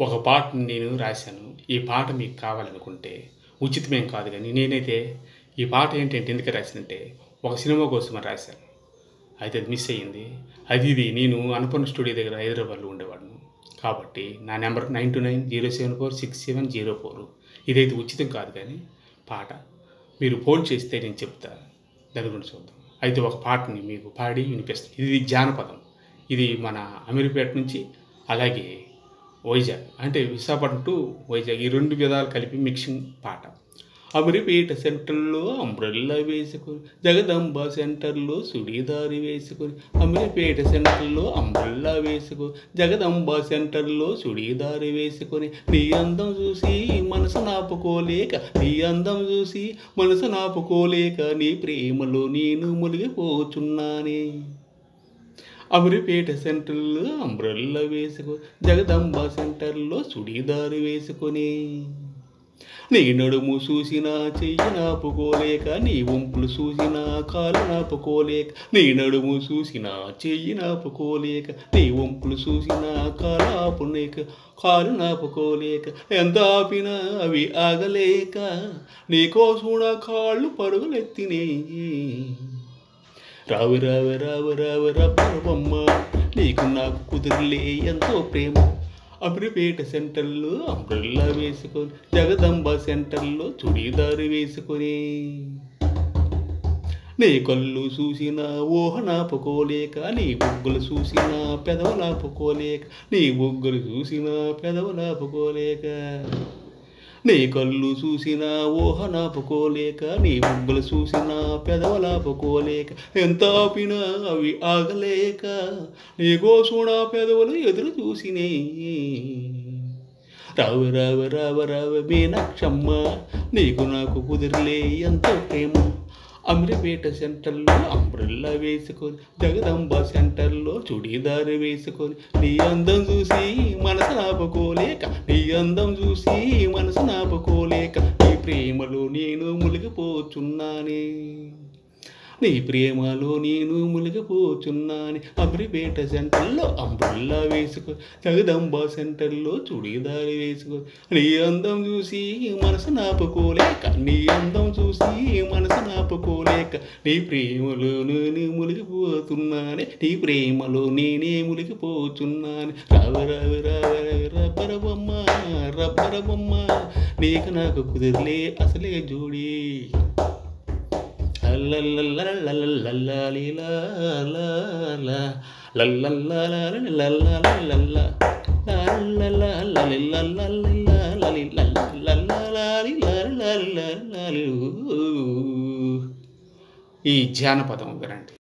ఒక పాటని నేను రాశాను ఈ పాట మీకు కావాలనుకుంటే ఉచితమేం కాదు కానీ నేనైతే ఈ పాట ఏంటంటే ఎందుకు రాశానంటే ఒక సినిమా కోసం అని రాశాను అయితే అది మిస్ అయ్యింది అది ఇది నేను అనుపన్న స్టూడియో దగ్గర హైదరాబాద్లో ఉండేవాడిను కాబట్టి నా number nine two nine zero seven four six seven zero four ఇదైతే ఉచితం కాదు కానీ పాట మీరు ఫోన్ చేస్తే నేను చెప్తా దాని గురించి చూద్దాం అయితే ఒక పాటని మీకు పాడి వినిపిస్తాను ఇది జానపదం ఇది మన అమీర్పేట నుంచి అలాగే వైజాగ్ అంటే విశాఖపట్నం టు వైజాగ్ ఈ రెండు విధాలు కలిపి మిక్సింగ్ పాట అమరిపేట సెంటర్లో అంబ్రెల్లా వేసుకొని జగదంబ సెంటర్లో సుడిదారి వేసుకొని అమరిపేట సెంటర్లో అంబ్రెల్లా వేసుకొని జగదంబ సెంటర్లో సుడిదారి వేసుకొని నీ అందం చూసి మనసు నాపుకోలేక నీ అందం చూసి మనసు నాపుకోలేక నీ ప్రేమలో నేను మునిగిపోచున్నానే అమరిపేట సెంటర్లో అంబ్రెల్లా వేసుకో జగదంబ సెంటర్లో సుడిదారు వేసుకొని నీ నడుము చూసినా చెయ్యి నాపుకోలేక నీ వంపులు చూసినా కాలు నాపుకోలేక నీ నడుము చూసినా చెయ్యి నాపుకోలేక నీ వంపులు చూసినా కాలు ఆపులేక కాలు నాపుకోలేక ఎంత ఆపినా అవి ఆగలేక నీకోసం నా కాళ్ళు పరుగులెత్తినాయి రావు రావు రావు రావు రబ్బమ్మ నీకు నాకు కుదిరిలే ఎంతో ప్రేమ అమరిపేట సెంటర్లో అంబ్రెల్లా వేసుకొని జగదంబ సెంటర్లో చుడీదారు వేసుకొని నీ కళ్ళు చూసినా ఊహ నాపుకోలేక నీ బొగ్గులు చూసినా పెదవ నాపుకోలేక నీ బొగ్గులు చూసినా పెదవ నాపుకోలేక నీ కళ్ళు చూసినా ఊహ నాపుకోలేక నీ బుగ్గలు చూసినా పెదవలాపుకోలేక ఎంత ఆపినా అవి ఆగలేక నీకోసం నా పెదవులు ఎదురు చూసినే రావు రావు రావు రావు మీనాక్షమ్మ నీకు నాకు కుదిరిలే ఎంతో ప్రేమ అమరిపేట సెంటర్లో అంబ్రెల్లా వేసుకొని జగదంబ సెంటర్లో చుడీదారు వేసుకొని నీ అందం చూసి మనసు నాపుకోలేక నీ అందం చూసి మనసు నాపుకోలేక నీ ప్రేమలో నేను మునిగిపోచున్నానే నీ ప్రేమలో నేను మునిగిపోచున్నాను అమరిపేట సెంటర్లో అంబ్రెల్లా వేసుకో జగదంబ సెంటర్లో చుడీదారి వేసుకో నీ అందం చూసి మనసు నాపుకోలేక నీ అందం చూసి మనసు నాపుకోలేక నీ ప్రేమలో నేను మునిగిపోతున్నానే నీ ప్రేమలో నేనే మునిగిపోచున్నాను రావ రావ రావ రబ్బర బొమ్మ రబ్బర బొమ్మ నీకు నాకు కుదిరలే అసలే జోడి ఈ జానపదం వినండి